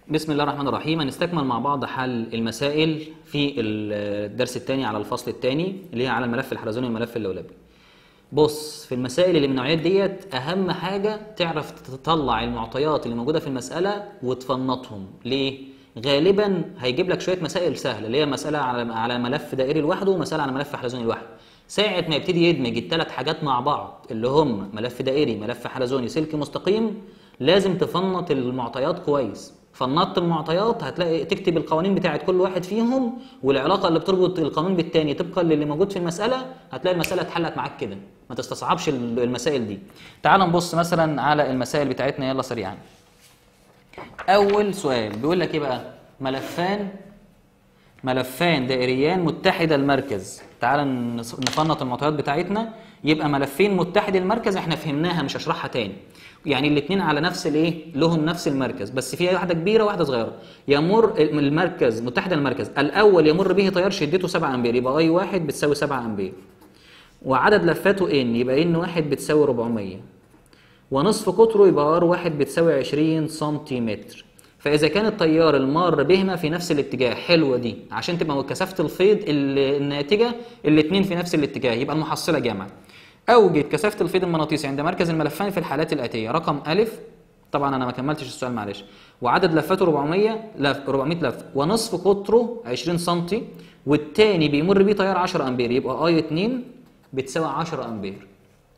بسم الله الرحمن الرحيم هنستكمل مع بعض حل المسائل في الدرس الثاني على الفصل الثاني اللي هي على الملف الحلزوني والملف اللولبي بص في المسائل اللي من النوعيات ديت اهم حاجه تعرف تطلع المعطيات اللي موجوده في المساله وتفنطهم ليه غالبا هيجيب لك شويه مسائل سهله اللي هي مساله على على ملف دائري لوحده ومساله على ملف حلزوني لوحده ساعه ما يبتدي يدمج الثلاث حاجات مع بعض اللي هم ملف دائري ملف حلزوني سلك مستقيم لازم تفنط المعطيات كويس فنطت المعطيات هتلاقي تكتب القوانين بتاعت كل واحد فيهم والعلاقه اللي بتربط القانون بالتاني طبقا للي موجود في المساله هتلاقي المساله اتحلت معاك كده ما تستصعبش المسائل دي تعال نبص مثلا على المسائل بتاعتنا يلا سريعا اول سؤال بيقول لك ايه بقى ملفان ملفان دائريان متحد المركز تعال نفنط المعطيات بتاعتنا يبقى ملفين متحد المركز احنا فهمناها مش هشرحها تاني يعني الاثنين على نفس الايه لهم نفس المركز بس في واحده كبيره وواحده صغيره يمر المركز متحد المركز الاول يمر به تيار شدته 7 امبير يبقى اي واحد بتساوي 7 امبير وعدد لفاته ان يبقى ان واحد بتساوي 400 ونصف قطره يبقى ار واحد بتساوي 20 سنتيمتر فاذا كان التيار المار بهما في نفس الاتجاه حلوه دي عشان تبقى كثافه الفيض الناتجه الاثنين في نفس الاتجاه يبقى المحصله جامعه اوجد كثافه الفيض المغناطيسي عند مركز الملفان في الحالات الاتيه رقم الف طبعا انا ما كملتش السؤال معلش وعدد لفاته 400 لف 400 لف ونصف قطره 20 سم والتاني بيمر بيه تيار 10 امبير يبقى اي 2 بتساوي 10 امبير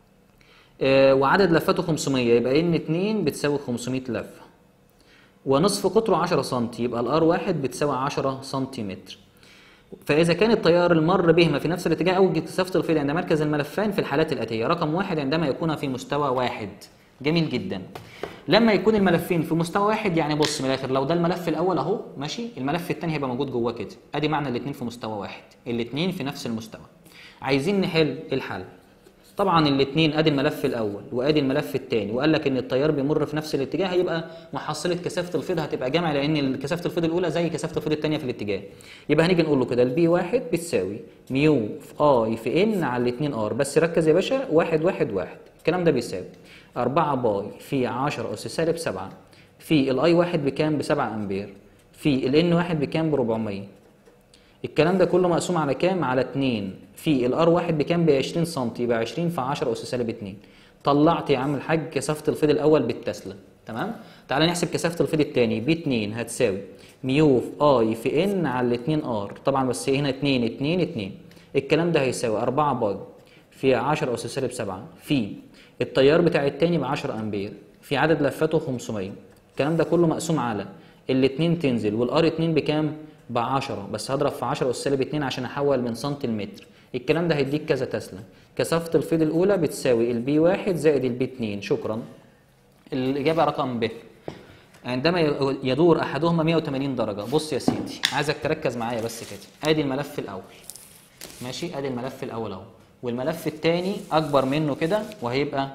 آه وعدد لفاته 500 يبقى ان 2 بتساوي 500 لفه ونصف قطره 10 سم يبقى الار 1 بتساوي 10 سنتيمتر فإذا كان التيار المر بهما في نفس الاتجاه أوجد كثافة الفيض عند مركز الملفان في الحالات الآتية رقم واحد عندما يكون في مستوى واحد جميل جدا لما يكون الملفين في مستوى واحد يعني بص من الاخر لو ده الملف الاول اهو ماشي الملف الثاني هيبقى موجود جواه كده ادي معنى الاثنين في مستوى واحد الاثنين في نفس المستوى عايزين نحل الحل طبعا الاثنين ادي الملف الاول وادي الملف الثاني وقال لك ان التيار بيمر في نفس الاتجاه هيبقى محصله كثافه الفيض هتبقى جمع لان كثافه الفيض الاولى زي كثافه الفيض الثانيه في الاتجاه يبقى هنيجي نقول له كده البي واحد بتساوي ميو في اي في ان على الاثنين ار بس ركز يا باشا واحد واحد واحد الكلام ده بيساوي 4 باي في 10 اس سالب 7 في الاي واحد بكام ب 7 امبير في الان واحد بكام ب 400 الكلام ده كله مقسوم على كام؟ على 2 في الار واحد بكام؟ ب 20 سم يبقى 20 في 10 اس سالب 2 طلعت يا عم الحاج كثافه الفيض الاول بالتسلا تمام؟ تعالى نحسب كثافه الفيض الثاني ب 2 هتساوي ميو في اي في ان على 2 ار طبعا بس هنا 2 2 2 الكلام ده هيساوي 4 باي في 10 اس سالب 7 في التيار بتاع الثاني ب 10 امبير في عدد لفاته 500 الكلام ده كله مقسوم على الاثنين تنزل والار 2 بكام؟ ب 10 بس هضرب في 10 اس سالب 2 عشان احول من سنتي لمتر الكلام ده هيديك كذا تسلا كثافه الفيض الاولى بتساوي البي 1 زائد البي 2 شكرا الاجابه رقم ب عندما يدور احدهما 180 درجه بص يا سيدي عايزك تركز معايا بس كده ادي الملف الاول ماشي ادي الملف الاول اهو والملف الثاني اكبر منه كده وهيبقى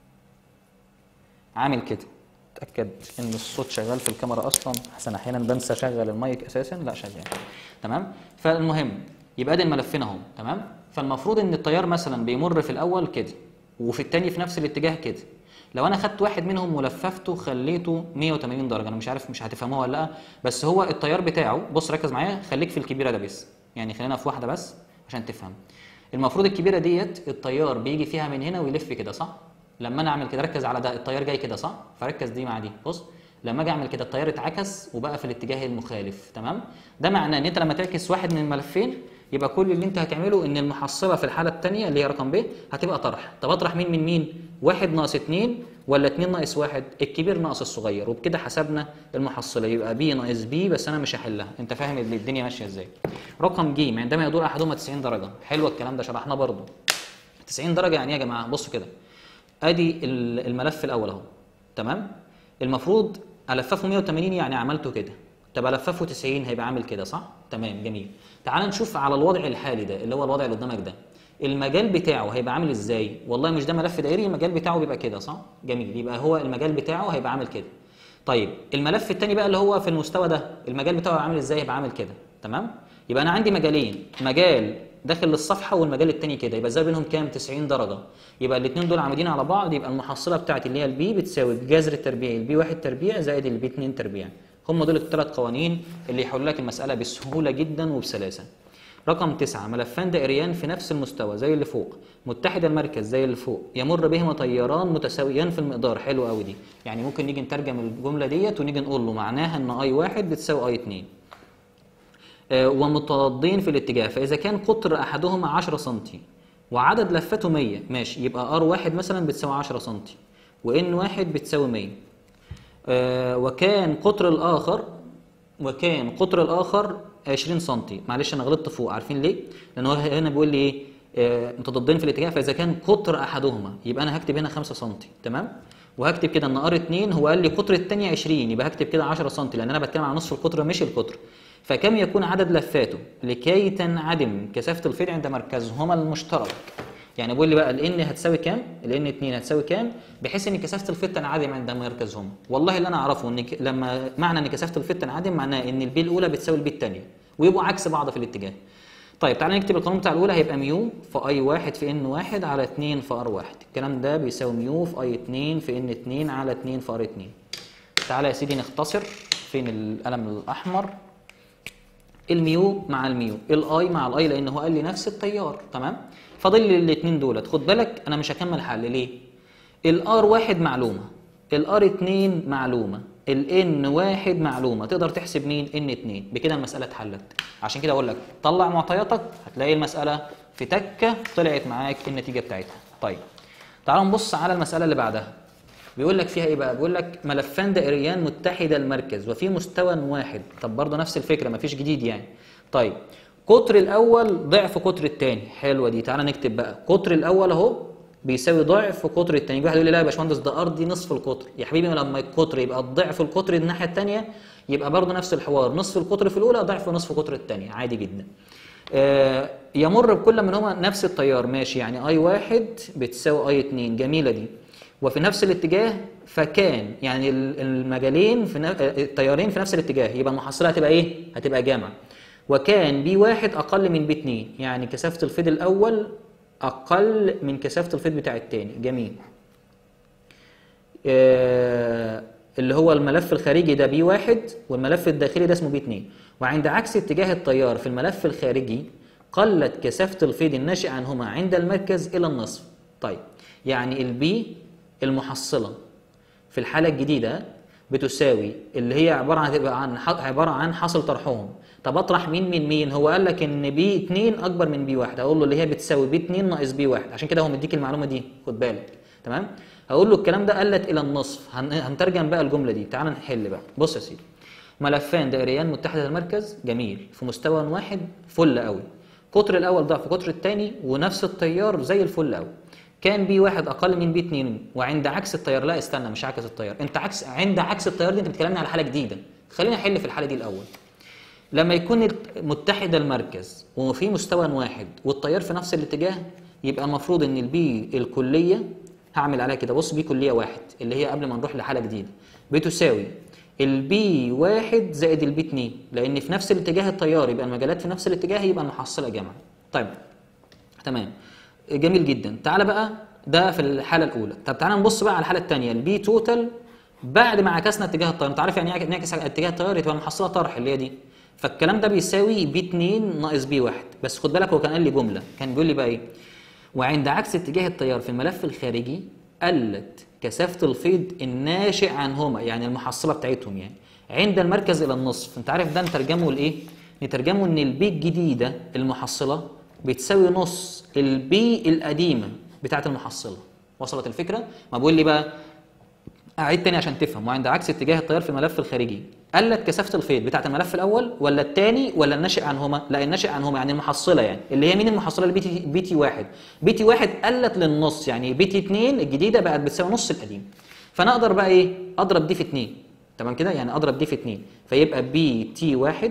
عامل كده اتاكد ان الصوت شغال في الكاميرا اصلا احسن احيانا بنسى اشغل المايك اساسا لا شغال تمام فالمهم يبقى ادي الملفين اهو تمام فالمفروض ان التيار مثلا بيمر في الاول كده وفي الثاني في نفس الاتجاه كده لو انا خدت واحد منهم ولففته خليته 180 درجه انا مش عارف مش هتفهموها ولا لا بس هو التيار بتاعه بص ركز معايا خليك في الكبيره ده بس يعني خلينا في واحده بس عشان تفهم المفروض الكبيره ديت التيار بيجي فيها من هنا ويلف كده صح لما انا اعمل كده ركز على ده التيار جاي كده صح فركز دي مع دي بص لما اجي اعمل كده التيار اتعكس وبقى في الاتجاه المخالف تمام ده معناه ان انت لما تعكس واحد من الملفين يبقى كل اللي انت هتعمله ان المحصله في الحاله الثانيه اللي هي رقم ب هتبقى طرح طب اطرح مين من مين واحد ناقص اتنين ولا اتنين ناقص واحد الكبير ناقص الصغير وبكده حسبنا المحصله يبقى بي ناقص بي بس انا مش هحلها انت فاهم الدنيا ماشيه ازاي رقم ج عندما يدور احدهما 90 درجه حلو الكلام ده شرحناه برضو 90 درجه يعني ايه يا جماعه بصوا كده ادي الملف الاول اهو تمام المفروض الففه 180 يعني عملته كده طب الففه 90 هيبقى عامل كده صح تمام جميل تعال نشوف على الوضع الحالي ده اللي هو الوضع اللي قدامك ده المجال بتاعه هيبقى عامل ازاي والله مش ده ملف دائري المجال بتاعه بيبقى كده صح جميل يبقى هو المجال بتاعه هيبقى عامل كده طيب الملف الثاني بقى اللي هو في المستوى ده المجال بتاعه عامل ازاي هيبقى عامل كده تمام يبقى انا عندي مجالين مجال داخل للصفحه والمجال الثاني كده يبقى الزاويه بينهم كام 90 درجه يبقى الاثنين دول عامدين على بعض يبقى المحصله بتاعتي اللي هي البي بتساوي الجذر التربيعي البي 1 تربيع زائد البي 2 تربيع هم دول الثلاث قوانين اللي يحلوا لك المساله بسهوله جدا وبسلاسه رقم تسعة ملفان دائريان في نفس المستوى زي اللي فوق متحد المركز زي اللي فوق يمر بهما تياران متساويان في المقدار حلو قوي دي يعني ممكن نيجي نترجم الجمله ديت ونيجي نقول له معناها ان اي واحد بتساوي اي 2 آه، ومتضادين في الاتجاه فاذا كان قطر احدهما 10 سم وعدد لفاته 100 ماشي يبقى ار واحد مثلا بتساوي 10 سم وان واحد بتساوي 100 آه، وكان قطر الاخر وكان قطر الاخر 20 سم معلش انا غلطت فوق عارفين ليه لان هو هنا بيقول لي ايه آه، متضادين في الاتجاه فاذا كان قطر احدهما يبقى انا هكتب هنا 5 سم تمام وهكتب كده ان ار 2 هو قال لي قطر الثانيه 20 يبقى هكتب كده 10 سم لان انا بتكلم على نصف القطر مش القطر فكم يكون عدد لفاته لكي تنعدم كثافه الفيل عند مركزهما المشترك يعني بيقول لي بقى الان هتساوي كام الان 2 هتساوي كام بحيث ان كثافه الفيل تنعدم عند مركزهما والله اللي انا اعرفه ان ك- لما معنى ان كثافه الفيل تنعدم معناه ان البي الاولى بتساوي البي الثانيه ويبقوا عكس بعض في الاتجاه طيب تعالى نكتب القانون بتاع الاولى هيبقى ميو في اي واحد في ان واحد على 2 في ار واحد الكلام ده بيساوي ميو في اي 2 في ان 2 على 2 في ار 2 تعالى يا سيدي نختصر فين القلم الاحمر الميو مع الميو الاي مع الاي لان هو قال لي نفس التيار تمام فاضل لي الاثنين دولت خد بالك انا مش هكمل حل ليه الار واحد معلومه الار 2 معلومه الان واحد معلومه تقدر تحسب مين ان 2 بكده المساله اتحلت عشان كده اقول لك طلع معطياتك هتلاقي المساله في تكه طلعت معاك النتيجه بتاعتها طيب تعالوا نبص على المساله اللي بعدها بيقول لك فيها ايه بقى بيقول لك ملفان دائريان متحدا المركز وفي مستوى واحد طب برضه نفس الفكره مفيش جديد يعني طيب قطر الاول ضعف قطر الثاني حلوه دي تعالى نكتب بقى قطر الاول اهو بيساوي ضعف قطر الثاني واحد يقول لي لا يا باشمهندس ده ارضي نصف القطر يا حبيبي لما القطر يبقى ضعف القطر الناحيه الثانيه يبقى برضه نفس الحوار نصف القطر في الاولى ضعف نصف قطر الثانيه عادي جدا آه، يمر بكل منهما نفس التيار ماشي يعني اي واحد بتساوي اي 2 جميله دي وفي نفس الاتجاه فكان يعني ال- المجالين في نف- آه، التيارين في نفس الاتجاه يبقى المحصله هتبقى ايه؟ هتبقى جامع وكان بي واحد اقل من بي 2 يعني كثافه الفيض الاول اقل من كثافه الفيض بتاع الثاني جميل آه، اللي هو الملف الخارجي ده بي واحد والملف الداخلي ده اسمه بي 2 وعند عكس اتجاه التيار في الملف الخارجي قلت كثافة الفيض الناشئ عنهما عند المركز إلى النصف طيب يعني البي المحصلة في الحالة الجديدة بتساوي اللي هي عبارة عن هتبقى عن ح- عبارة عن حاصل طرحهم طب اطرح مين من مين هو قال لك ان بي 2 اكبر من بي 1 هقول له اللي هي بتساوي بي 2 ناقص بي 1 عشان كده هو مديك المعلومه دي خد بالك تمام هقول له الكلام ده قلت الى النصف هن- هنترجم بقى الجمله دي تعال نحل بقى بص يا سيدي ملفان دائريان متحده المركز جميل في مستوى واحد فل قوي قطر الاول ضعف قطر الثاني ونفس التيار زي الفل قوي كان بي واحد اقل من بي 2 وعند عكس التيار لا استنى مش عكس التيار انت عكس عند عكس التيار دي انت بتكلمني على حاله جديده خلينا نحل في الحاله دي الاول لما يكون متحد المركز وفي مستوى واحد والتيار في نفس الاتجاه يبقى المفروض ان البي الكليه هعمل عليها كده بص بي كليه واحد اللي هي قبل ما نروح لحاله جديده بتساوي البي واحد زائد البي 2 لان في نفس الاتجاه التيار يبقى المجالات في نفس الاتجاه يبقى المحصله جمع طيب تمام جميل جدا تعالى بقى ده في الحاله الاولى طب تعالى نبص بقى على الحاله الثانيه البي توتال بعد ما عكسنا اتجاه التيار انت عارف يعني ايه نعكس اتجاه التيار يبقى المحصله طرح اللي هي دي فالكلام ده بيساوي بي 2 ناقص بي 1 بس خد بالك هو كان قال لي جمله كان بيقول لي بقى ايه وعند عكس اتجاه التيار في الملف الخارجي قلت كثافه الفيض الناشئ عنهما يعني المحصله بتاعتهم يعني عند المركز الى النصف انت عارف ده نترجمه لايه نترجمه ان البي الجديده المحصله بتساوي نص البي القديمه بتاعت المحصله وصلت الفكره ما بقول لي بقى اعيد تاني عشان تفهم وعند عكس اتجاه التيار في الملف الخارجي قلت كثافه الفيض بتاعت الملف الاول ولا الثاني ولا الناشئ عنهما لا الناشئ عنهما يعني المحصله يعني اللي هي مين المحصله اللي بي تي بي تي واحد بي تي واحد قلت للنص يعني بي تي 2 الجديده بقت بتساوي نص القديم فانا اقدر بقى ايه اضرب دي في 2 تمام كده يعني اضرب دي في 2 فيبقى بي تي واحد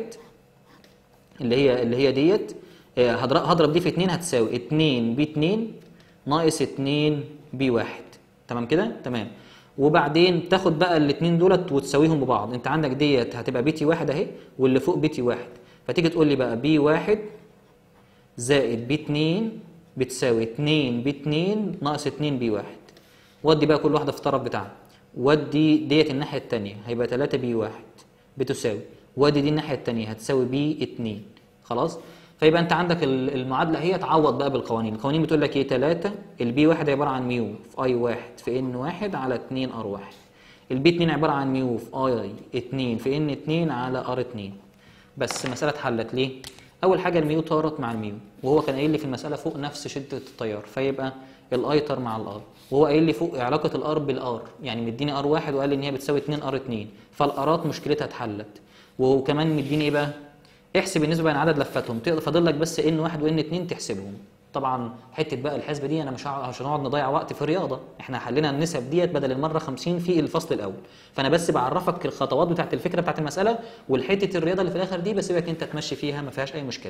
اللي هي اللي هي ديت آه، هضرب هضرب دي في 2 هتساوي 2 بي 2 ناقص 2 بي 1 تمام كده تمام وبعدين تاخد بقى الاثنين دولت وتساويهم ببعض انت عندك ديت هتبقى بي تي واحد اهي واللي فوق بي تي واحد فتيجي تقول لي بقى بي واحد زائد بي 2 بتساوي 2 بي 2 ناقص 2 بي 1 ودي بقى كل واحده في الطرف بتاعها ودي ديت الناحيه الثانيه هيبقى 3 بي 1 بتساوي وادي دي الناحيه الثانيه هتساوي بي 2 خلاص فيبقى انت عندك ال- المعادله هي تعوض بقى بالقوانين القوانين بتقول لك ايه 3 البي 1 عباره عن ميو في اي 1 في ان 1 على 2 ار 1 البي 2 عباره عن ميو في اي 2 في ان 2 على ار 2 بس المساله اتحلت ليه اول حاجه الميو طارت مع الميو وهو كان قايل لي في المساله فوق نفس شده التيار فيبقى الاي طار مع الار وهو قايل لي فوق علاقه الار بالار يعني مديني ار 1 وقال لي ان هي بتساوي 2 ار 2 فالارات مشكلتها اتحلت وكمان مديني ايه بقى احسب النسبه بين عدد لفاتهم تقدر فاضل لك بس ان 1 وان 2 تحسبهم طبعا حته بقى الحسبه دي انا مش هقعد- مش هنقعد نضيع وقت في الرياضه احنا حلينا النسب ديت بدل المره 50 في الفصل الاول فانا بس بعرفك الخطوات بتاعت الفكره بتاعت المساله والحته الرياضه اللي في الاخر دي بسيبك انت تمشي فيها ما فيهاش اي مشكله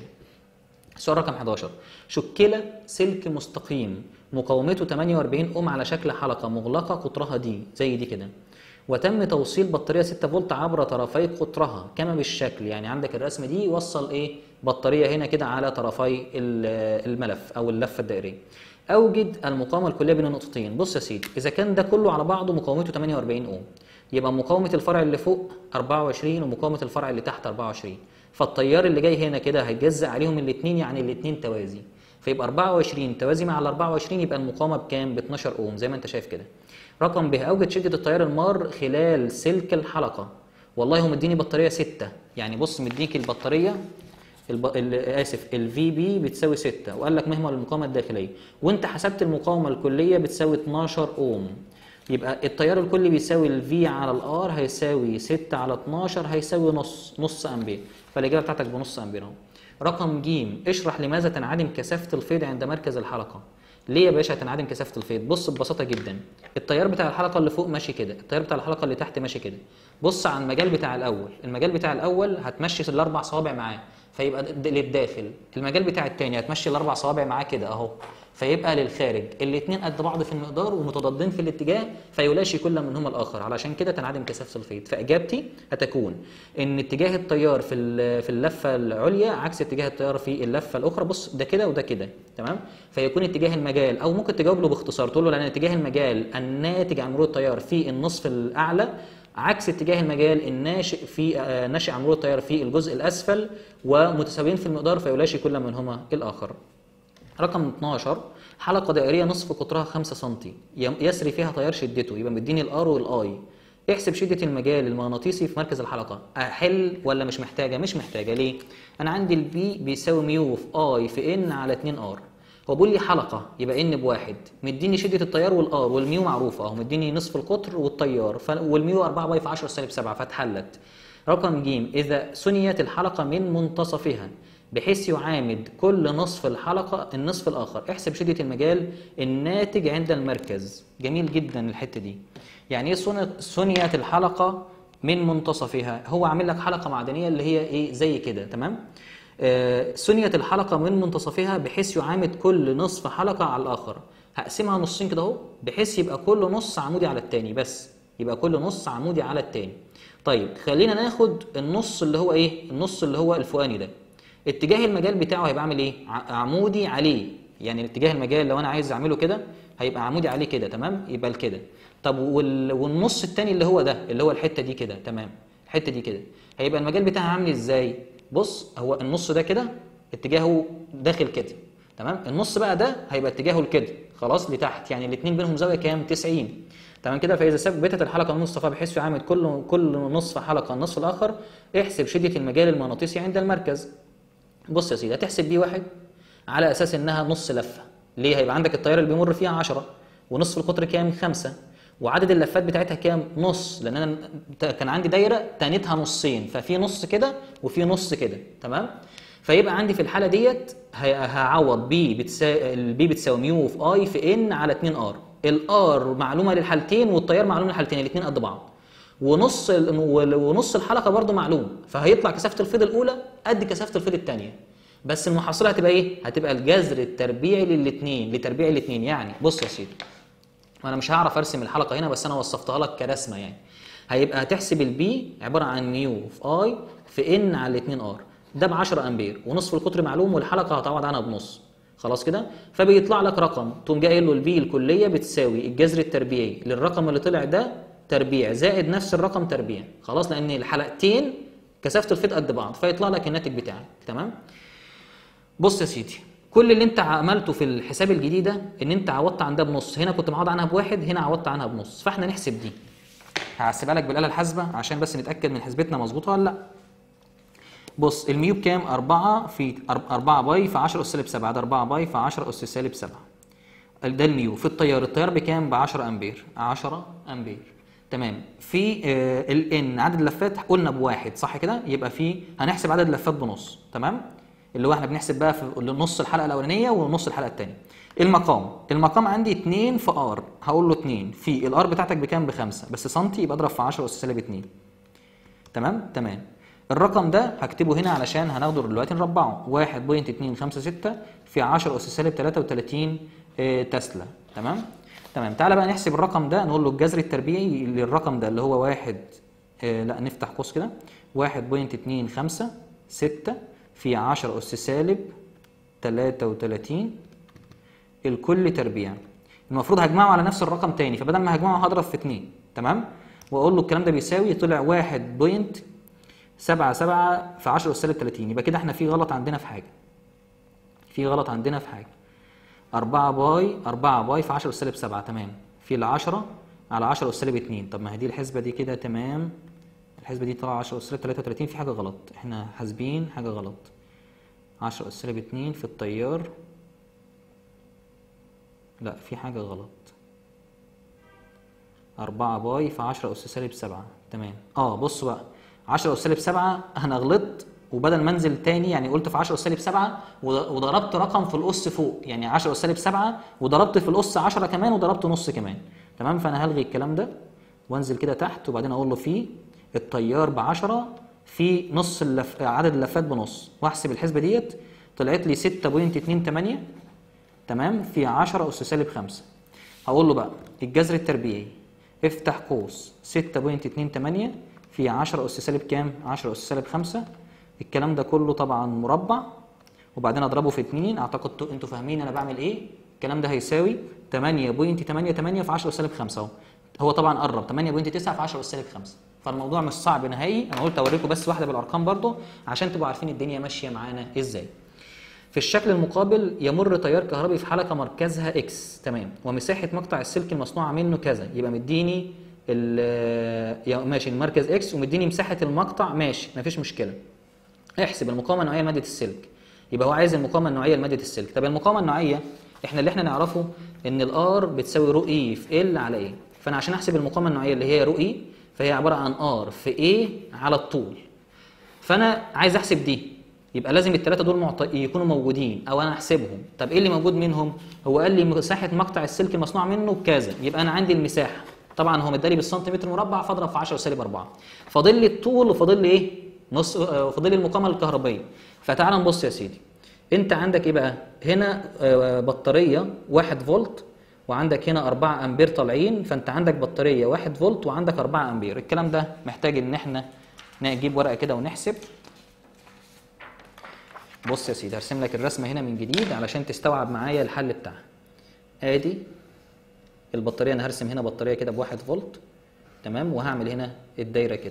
سؤال رقم 11 شكل سلك مستقيم مقاومته 48 اوم على شكل حلقه مغلقه قطرها دي زي دي كده وتم توصيل بطاريه 6 فولت عبر طرفي قطرها كما بالشكل يعني عندك الرسمه دي وصل ايه بطاريه هنا كده على طرفي ال- الملف او اللفه الدائريه اوجد المقاومه الكليه بين النقطتين بص يا سيدي اذا كان ده كله على بعضه مقاومته 48 اوم يبقى مقاومه الفرع اللي فوق 24 ومقاومه الفرع اللي تحت 24 فالتيار اللي جاي هنا كده هيتجزأ عليهم الاثنين يعني الاثنين توازي فيبقى 24 توازي مع ال 24 يبقى المقاومه بكام؟ ب 12 اوم زي ما انت شايف كده. رقم ب اوجد شده التيار المار خلال سلك الحلقه. والله هو مديني بطاريه 6 يعني بص مديك البطاريه الب... ال... اسف الفي بي بتساوي 6 وقال لك مهما المقاومه الداخليه وانت حسبت المقاومه الكليه بتساوي 12 اوم يبقى التيار الكلي بيساوي الفي على الار هيساوي 6 على 12 هيساوي نص نص امبير فالاجابه بتاعتك بنص امبير اهو رقم ج اشرح لماذا تنعدم كثافه الفيض عند مركز الحلقه ليه يا باشا هتنعدم كثافه الفيض بص ببساطه جدا التيار بتاع الحلقه اللي فوق ماشي كده التيار بتاع الحلقه اللي تحت ماشي كده بص على المجال بتاع الاول المجال بتاع الاول هتمشي الاربع صوابع معاه فيبقى د- للداخل المجال بتاع التاني هتمشي الاربع صوابع معاه كده اهو فيبقى للخارج الاثنين قد بعض في المقدار ومتضادين في الاتجاه فيلاشي كل منهما الاخر علشان كده تنعدم كثافه الفيض فاجابتي هتكون ان اتجاه التيار في ال- في اللفه العليا عكس اتجاه التيار في اللفه الاخرى بص ده كده وده كده تمام فيكون اتجاه المجال او ممكن تجاوب له باختصار تقول له لان اتجاه المجال الناتج عن مرور التيار في النصف الاعلى عكس اتجاه المجال الناشئ في آه، ناشئ عن مرور التيار في الجزء الاسفل ومتساويين في المقدار فيلاشي كل منهما الاخر رقم 12 حلقة دائرية نصف قطرها 5 سم يسري فيها تيار شدته يبقى مديني الار والاي احسب شدة المجال المغناطيسي في مركز الحلقة احل ولا مش محتاجة مش محتاجة ليه انا عندي البي بيساوي ميو في اي في ان على 2 ار هو بيقول لي حلقة يبقى ان بواحد مديني شدة التيار والار والميو معروفة اهو مديني نصف القطر والتيار ف... والميو 4 باي في 10 سالب 7 فاتحلت رقم ج إذا ثنيت الحلقة من منتصفها بحيث يعامد كل نصف الحلقة النصف الآخر احسب شدة المجال الناتج عند المركز جميل جدا الحتة دي يعني ايه ثنيت- ثنيت الحلقة من منتصفها هو عامل لك حلقة معدنية اللي هي ايه زي كده تمام آه، ثنيت الحلقة من منتصفها بحيث يعامد كل نصف حلقة على الآخر هقسمها نصين كده اهو بحيث يبقى كل نص عمودي على التاني بس يبقى كل نص عمودي على التاني طيب خلينا ناخد النص اللي هو ايه النص اللي هو الفوقاني ده اتجاه المجال بتاعه هيبقى عامل ايه ع- عمودي عليه يعني اتجاه المجال لو انا عايز اعمله كده هيبقى عمودي عليه كده تمام يبقى كده طب وال... والنص التاني اللي هو ده اللي هو الحته دي كده تمام الحته دي كده هيبقى المجال بتاعها عامل ازاي بص هو النص ده كده اتجاهه داخل كده تمام النص بقى ده هيبقى اتجاهه لكده خلاص لتحت يعني الاثنين بينهم زاويه كام 90 تمام كده فاذا ثبتت الحلقه المصطفى بحيث يعامل كل كل نصف حلقه النصف الاخر احسب شده المجال المغناطيسي عند المركز بص يا سيدي هتحسب بي واحد على اساس انها نص لفه ليه هيبقى عندك التيار اللي بيمر فيها 10 ونصف القطر كام 5 وعدد اللفات بتاعتها كام نص لان انا ت- كان عندي دايره تانيتها نصين ففي نص كده وفي نص كده تمام فيبقى عندي في الحاله ديت ه- هعوض بي بتساوي البي بتساوي ميو في اي في ان على 2 ار الار معلومه للحالتين والتيار معلوم للحالتين الاثنين قد بعض ونص ال- ونص الحلقه برضو معلوم فهيطلع كثافه الفيض الاولى قد كثافه الفيض الثانيه بس المحصله هتبقى ايه هتبقى الجذر التربيعي للاثنين لتربيع الاثنين يعني بص يا سيدي وانا مش هعرف ارسم الحلقه هنا بس انا وصفتها لك كرسمه يعني هيبقى هتحسب البي عباره عن ميو في اي في ان على 2 ار ده ب 10 امبير ونصف القطر معلوم والحلقه هتعوض عنها بنص خلاص كده فبيطلع لك رقم تقوم جاي قايل له البي الكليه بتساوي الجذر التربيعي للرقم اللي طلع ده تربيع زائد نفس الرقم تربيع خلاص لان الحلقتين كثافه الفيض قد بعض فيطلع لك الناتج بتاعك تمام بص يا سيدي كل اللي انت عملته في الحساب الجديد ده ان انت عوضت عن ده بنص هنا كنت معوض عنها بواحد هنا عوضت عنها بنص فاحنا نحسب دي هحسبها لك بالاله الحاسبه عشان بس نتاكد من حسبتنا مظبوطه ولا لا بص الميو بكام 4 في 4 باي في 10 اس سالب 7 ده 4 باي في 10 اس سالب 7 ده الميو في التيار التيار بكام ب 10 امبير 10 امبير تمام في آه الان عدد اللفات قلنا بواحد صح كده يبقى في هنحسب عدد اللفات بنص تمام اللي هو احنا بنحسب بقى في نص الحلقه الاولانيه ونص الحلقه الثانيه المقام المقام عندي 2 في ار هقول له 2 في الار بتاعتك بكام بخمسة بس سنتي يبقى اضرب في 10 اس سالب 2 تمام تمام الرقم ده هكتبه هنا علشان هناخده دلوقتي نربعه 1.256 في 10 اس سالب 33 آه، تسلا تمام تمام تعالى بقى نحسب الرقم ده نقول له الجذر التربيعي للرقم ده اللي هو واحد آه لا نفتح قوس كده 1.256 في 10 اس سالب 33 الكل تربيع المفروض هجمعه على نفس الرقم تاني فبدل ما هجمعه هضرب في 2 تمام واقول له الكلام ده بيساوي طلع 1. سبعة سبعة في 10 أس سالب 30 يبقى كده احنا في غلط عندنا في حاجة في غلط عندنا في حاجة 4 باي 4 باي في 10 أس سالب 7 تمام في ال 10 على 10 أس سالب 2 طب ما هي دي الحسبة دي كده تمام الحسبة دي طلع 10 أس سالب 33 في حاجة غلط احنا حاسبين حاجة غلط 10 أس سالب 2 في التيار لا في حاجة غلط 4 باي في 10 أس سالب 7 تمام اه بص بقى 10 أس سالب 7 أنا غلطت وبدل ما انزل تاني يعني قلت في 10 أس سالب 7 وض- وضربت رقم في الأس فوق يعني 10 أس سالب 7 وضربت في الأس 10 كمان وضربت نص كمان تمام فأنا هلغي الكلام ده وانزل كده تحت وبعدين أقول له في التيار ب 10 في نص اللف... عدد اللفات بنص واحسب الحسبة ديت طلعت لي 6.28 تمام في 10 أس سالب 5 هقول له بقى الجذر التربيعي افتح قوس 6.28 في 10 أس سالب كام؟ 10 أس سالب 5 الكلام ده كله طبعا مربع وبعدين اضربه في 2 اعتقد تو- انتوا فاهمين انا بعمل ايه؟ الكلام ده هيساوي 8.88 في 10 أس سالب 5 اهو هو طبعا قرب 8.9 في 10 أس سالب 5 فالموضوع مش صعب نهائي انا قلت اوريكم بس واحده بالارقام برضو عشان تبقوا عارفين الدنيا ماشيه معانا ازاي في الشكل المقابل يمر تيار كهربي في حلقه مركزها اكس تمام ومساحه مقطع السلك المصنوعه منه كذا يبقى مديني ال- يا- ماشي المركز اكس ومديني مساحه المقطع ماشي مفيش مشكله احسب المقاومه النوعيه لماده السلك يبقى هو عايز المقاومه النوعيه لماده السلك طب المقاومه النوعيه احنا اللي احنا نعرفه ان الار بتساوي رو اي في ال على ايه فانا عشان احسب المقاومه النوعيه اللي هي رو اي فهي عباره عن ار في ايه على الطول فانا عايز احسب دي يبقى لازم الثلاثه دول معط... يكونوا موجودين او انا احسبهم طب ايه اللي موجود منهم هو قال لي مساحه مقطع السلك المصنوع منه كذا يبقى انا عندي المساحه طبعا هو مدالي بالسنتيمتر مربع فاضرب في 10 سالب 4 فاضل لي الطول وفاضل لي ايه نص آه، فاضل لي المقاومه الكهربائيه فتعال نبص يا سيدي انت عندك ايه بقى هنا آه، بطاريه 1 فولت وعندك هنا 4 امبير طالعين فانت عندك بطاريه 1 فولت وعندك 4 امبير الكلام ده محتاج ان احنا نجيب ورقه كده ونحسب بص يا سيدي هرسم لك الرسمه هنا من جديد علشان تستوعب معايا الحل بتاعها ادي البطاريه انا هرسم هنا بطاريه كده بواحد فولت تمام وهعمل هنا الدايره كده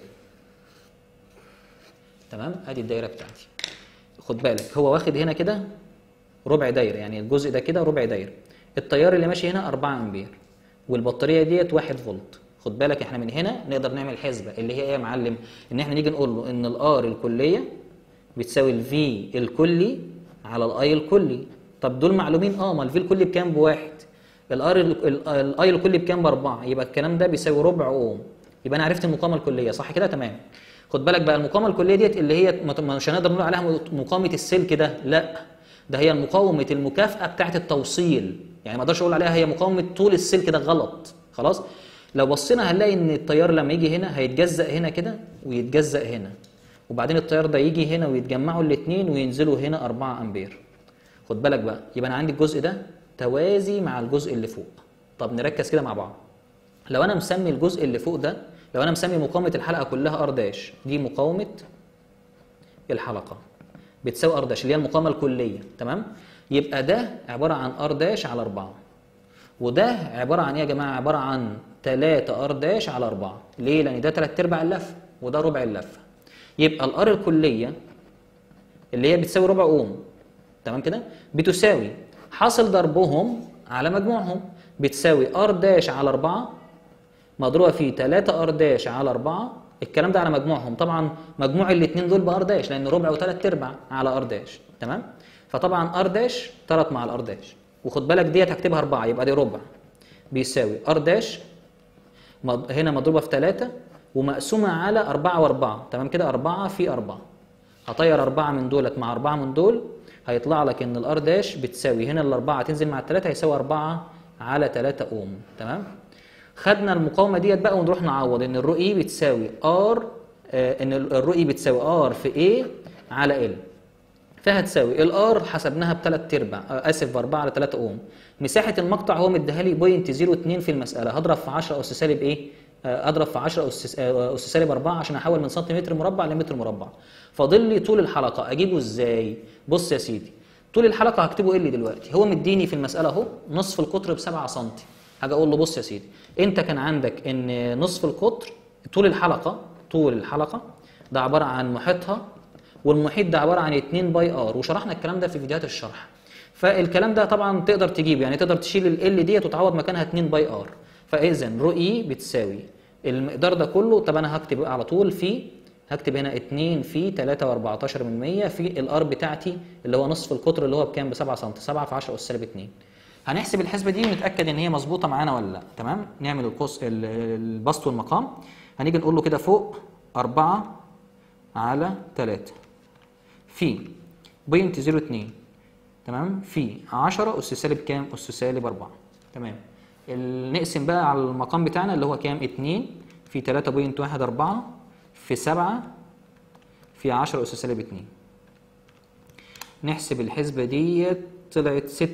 تمام ادي الدايره بتاعتي خد بالك هو واخد هنا كده ربع دايره يعني الجزء ده كده ربع دايره التيار اللي ماشي هنا 4 امبير والبطاريه ديت 1 فولت خد بالك احنا من هنا نقدر نعمل حسبه اللي هي ايه يا معلم ان احنا نيجي نقول له ان الار الكليه بتساوي الفي الكلي على الاي الكلي طب دول معلومين اه ما الفي الكلي بكام بواحد الار الاي الكلي بكام باربعه يبقى الكلام ده بيساوي ربع اوم يبقى انا عرفت المقاومه الكليه صح كده تمام خد بالك بقى المقاومه الكليه ديت اللي هي ما- مش هنقدر نقول عليها مقاومه السلك ده لا ده هي مقاومه المكافاه بتاعه التوصيل يعني ما اقدرش اقول عليها هي مقاومه طول السلك ده غلط خلاص لو بصينا هنلاقي ان التيار لما يجي هنا هيتجزأ هنا كده ويتجزأ هنا وبعدين التيار ده يجي هنا ويتجمعوا الاثنين وينزلوا هنا 4 امبير خد بالك بقى يبقى انا عندي الجزء ده توازي مع الجزء اللي فوق طب نركز كده مع بعض لو انا مسمي الجزء اللي فوق ده لو انا مسمي مقاومه الحلقه كلها ار داش دي مقاومه الحلقه بتساوي ار داش اللي هي المقاومه الكليه تمام يبقى ده عباره عن ار داش على 4 وده عباره عن ايه يا جماعه عباره عن 3 ار داش على 4 ليه لان ده 3 ارباع اللفه وده ربع اللفه يبقى الار الكليه اللي هي بتساوي ربع اوم تمام كده بتساوي حاصل ضربهم على مجموعهم بتساوي ار داش على 4 مضروبه في 3 ار داش على 4 الكلام ده على مجموعهم طبعا مجموع الاثنين دول بار داش لان ربع وثلاث ارباع على ار داش تمام فطبعا ار داش طرت مع الار داش وخد بالك ديت هكتبها 4 يبقى دي ربع بيساوي ار داش مض- هنا مضروبه في 3 ومقسومه على 4 و4 تمام كده 4 في 4 هطير 4 من دولت مع 4 من دول هيطلع لك ان الار داش بتساوي هنا الاربعه تنزل مع الثلاثه هيساوي 4 على 3 اوم تمام خدنا المقاومه ديت بقى ونروح نعوض ان الرو اي بتساوي ار آه ان الرو اي بتساوي ار في اي على ال فهتساوي الار حسبناها بثلاث ارباع آه، اسف ب 4 على 3 اوم مساحه المقطع هو مديها لي بوينت 02 في المساله هضرب في 10 اس سالب ايه آه، اضرب في 10 اس آه، اس سالب 4 عشان احول من سنتيمتر مربع لمتر مربع فاضل لي طول الحلقه اجيبه ازاي بص يا سيدي طول الحلقه هكتبه ايه اللي دلوقتي هو مديني في المساله اهو نصف القطر ب 7 سم هاجي اقول له بص يا سيدي انت كان عندك ان نصف القطر طول الحلقه طول الحلقه ده عباره عن محيطها والمحيط ده عباره عن 2 باي ار وشرحنا الكلام ده في فيديوهات الشرح فالكلام ده طبعا تقدر تجيبه يعني تقدر تشيل ال ديت وتعوض مكانها 2 باي ار فاذا رو اي بتساوي المقدار ده كله طب انا هكتب على طول في هكتب هنا 2 في 3 و14 من 100 في الار بتاعتي اللي هو نصف القطر اللي هو بكام ب 7 سم 7 في 10 اس سالب 2 هنحسب الحسبه دي ونتاكد ان هي مظبوطه معانا ولا لا تمام نعمل القوس ال- البسط والمقام هنيجي نقول له كده فوق 4 على 3 في بوينت 02 تمام في 10 اس سالب كام اس سالب 4 تمام ال- نقسم بقى على المقام بتاعنا اللي هو كام 2 في 3.14 في 7 في 10 اس سالب 2 نحسب الحسبه ديت طلعت 6.06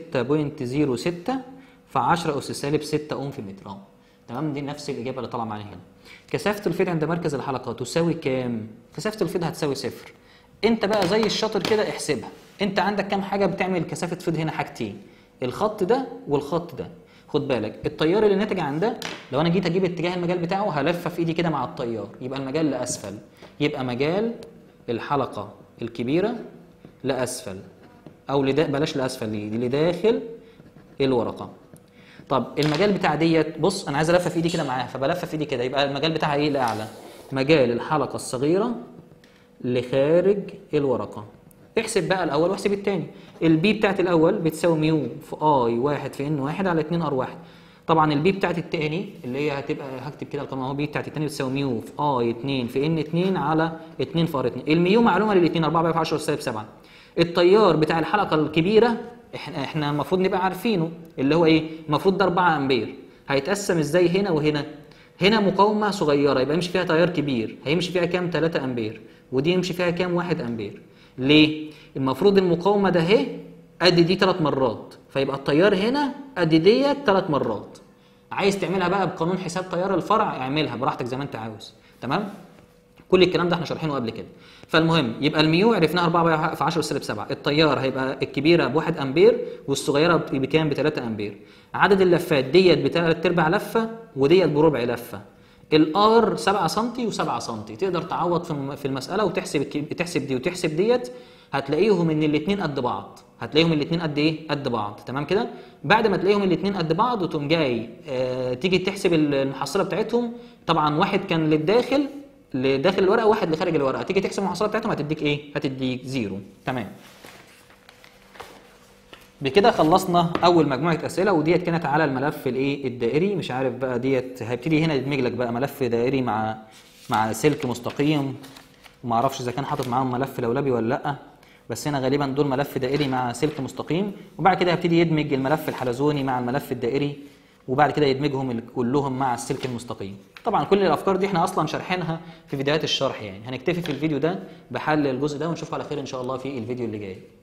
في 10 اس سالب 6 اوم في المتر اهو تمام دي نفس الاجابه اللي طالعه معانا هنا كثافه الفيض عند مركز الحلقه تساوي كام كثافه الفيض هتساوي صفر انت بقى زي الشاطر كده احسبها انت عندك كام حاجه بتعمل كثافه فيض هنا حاجتين الخط ده والخط ده خد بالك التيار اللي ناتج عن ده لو انا جيت اجيب اتجاه المجال بتاعه هلفه في ايدي كده مع التيار يبقى المجال لاسفل يبقى مجال الحلقه الكبيره لاسفل او لدا بلاش لاسفل دي دي لداخل الورقه طب المجال بتاع ديت بص انا عايز الفه في ايدي كده معاها فبلفه في ايدي كده يبقى المجال بتاعها ايه الاعلى مجال الحلقه الصغيره لخارج الورقه احسب بقى الاول واحسب الثاني البي بتاعت الاول بتساوي ميو في اي واحد في ان واحد على 2 ار واحد طبعا البي بتاعت الثاني اللي هي هتبقى هكتب كده القانون اهو بي بتاعت الثاني بتساوي ميو في اي 2 في ان 2 على 2 في ار 2 الميو معلومه للاثنين 4 بقى في 10 سالب 7 التيار بتاع الحلقه الكبيره احنا احنا المفروض نبقى عارفينه اللي هو ايه المفروض ده 4 امبير هيتقسم ازاي هنا وهنا هنا مقاومه صغيره يبقى يمشي فيها تيار كبير هيمشي فيها كام 3 امبير ودي يمشي فيها كام 1 امبير ليه المفروض المقاومه ده اهي قد دي ثلاث مرات فيبقى التيار هنا قد ديت ثلاث مرات عايز تعملها بقى بقانون حساب تيار الفرع اعملها براحتك زي ما انت عاوز تمام كل الكلام ده احنا شارحينه قبل كده فالمهم يبقى الميو عرفناها 4 في 10 سالب 7 التيار هيبقى الكبيره ب 1 امبير والصغيره بكام ب 3 امبير عدد اللفات ديت بثلاث ارباع لفه وديت بربع لفه الار 7 سم و7 سم تقدر تعوض في الم- في المساله وتحسب الك- تحسب دي وتحسب ديت هتلاقيهم ان الاثنين قد بعض هتلاقيهم الاثنين قد ايه قد بعض تمام كده بعد ما تلاقيهم الاثنين قد بعض وتقوم جاي آه تيجي تحسب المحصله بتاعتهم طبعا واحد كان للداخل لداخل الورقه وواحد لخارج الورقه تيجي تحسب المحصله بتاعتهم هتديك ايه هتديك زيرو تمام بكده خلصنا اول مجموعه اسئله وديت كانت على الملف الايه الدائري مش عارف بقى ديت هيبتدي هنا يدمج لك بقى ملف دائري مع مع سلك مستقيم وما اعرفش اذا كان حاطط معاهم ملف لولبي ولا لا بس هنا غالبا دول ملف دائري مع سلك مستقيم وبعد كده هيبتدي يدمج الملف الحلزوني مع الملف الدائري وبعد كده يدمجهم ال- كلهم مع السلك المستقيم طبعا كل الافكار دي احنا اصلا شارحينها في فيديوهات الشرح يعني هنكتفي في الفيديو ده بحل الجزء ده ونشوفكم على خير ان شاء الله في الفيديو اللي جاي